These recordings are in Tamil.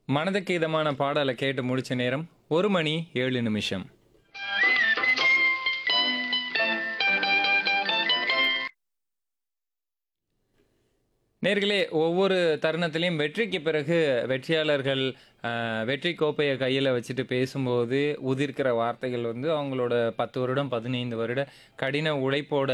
மனதுக்கு இதமான பாடலை கேட்டு முடிச்ச நேரம் ஒரு மணி ஏழு நிமிஷம் நேர்களே ஒவ்வொரு தருணத்திலையும் வெற்றிக்கு பிறகு வெற்றியாளர்கள் அஹ், வெற்றி கோப்பையை கையில் வச்சுட்டு பேசும்போது உதிர்க்கிற வார்த்தைகள் வந்து அவங்களோட பத்து வருடம் பதினைந்து வருட கடின உழைப்போட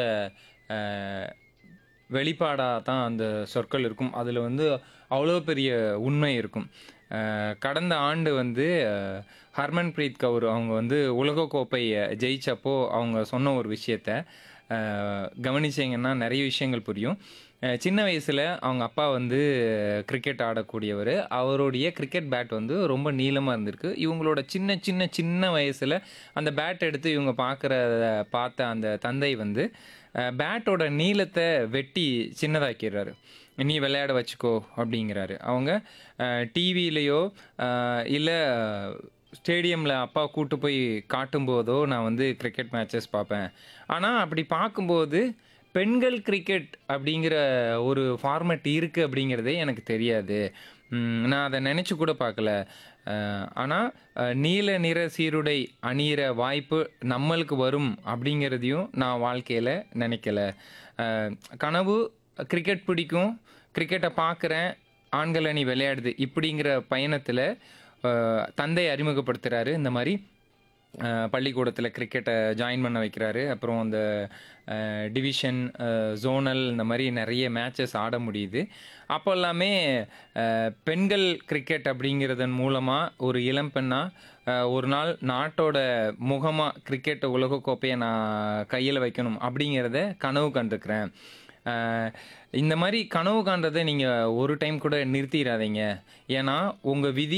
வெளிப்பாடாக தான் அந்த சொற்கள் இருக்கும் அதில் வந்து அவ்வளோ பெரிய உண்மை இருக்கும் அஹ், கடந்த ஆண்டு வந்து அஹ், ஹர்மன்பிரீத் கவுர் அவங்க வந்து உலகக்கோப்பையை ஜெயிச்சப்போ அவங்க சொன்ன ஒரு விஷயத்த அஹ், கவனிச்சீங்கன்னா நிறைய விஷயங்கள் புரியும் அஹ், சின்ன வயசில் அவங்க அப்பா வந்து கிரிக்கெட் ஆடக்கூடியவர் அவருடைய கிரிக்கெட் பேட் வந்து ரொம்ப நீளமாக இருந்திருக்கு இவங்களோட சின்ன சின்ன சின்ன வயசில் அந்த பேட் எடுத்து இவங்க பார்க்குறத பார்த்த அந்த தந்தை வந்து அஹ், பேட்டோட நீளத்தை வெட்டி சின்னதாக்கிடுறாரு நீ விளையாட வச்சுக்கோ அப்படிங்கிறாரு அவங்க டிவிலேயோ இல்லை ஸ்டேடியமில் அப்பா கூட்டு போய் காட்டும்போதோ நான் வந்து கிரிக்கெட் மேட்சஸ் பார்ப்பேன் ஆனால் அப்படி பார்க்கும்போது பெண்கள் கிரிக்கெட் அப்படிங்கிற ஒரு ஃபார்மேட் இருக்குது அப்படிங்கிறதே எனக்கு தெரியாது ம், நான் அதை நினச்சி கூட பார்க்கல ஆனால் நீல நிற சீருடை அணியிற வாய்ப்பு நம்மளுக்கு வரும் அப்படிங்கிறதையும் நான் வாழ்க்கையில் நினைக்கல அஹ், கனவு கிரிக்கெட் பிடிக்கும் கிரிக்கெட்டை பார்க்குறேன் ஆண்கள் அணி விளையாடுது இப்படிங்கிற பயணத்தில் தந்தை அறிமுகப்படுத்துகிறாரு இந்த மாதிரி பள்ளிக்கூடத்தில் கிரிக்கெட்டை ஜாயின் பண்ண வைக்கிறாரு அப்புறம் அந்த டிவிஷன் ஜோனல் இந்த மாதிரி நிறைய மேட்சஸ் ஆட முடியுது அப்போ எல்லாமே அஹ், பெண்கள் கிரிக்கெட் அப்படிங்கிறதன் மூலமாக ஒரு இளம் பெண்ணாக ஒரு நாள் நாட்டோட முகமாக கிரிக்கெட் உலகக்கோப்பையை நான் கையில் வைக்கணும் அப்படிங்கிறத கனவு கண்டிருக்கிறேன் அஹ், இந்த மாதிரி கனவு காண்றதை நீங்கள் ஒரு டைம் கூட நிறுத்திடாதீங்க ஏன்னா உங்கள் விதி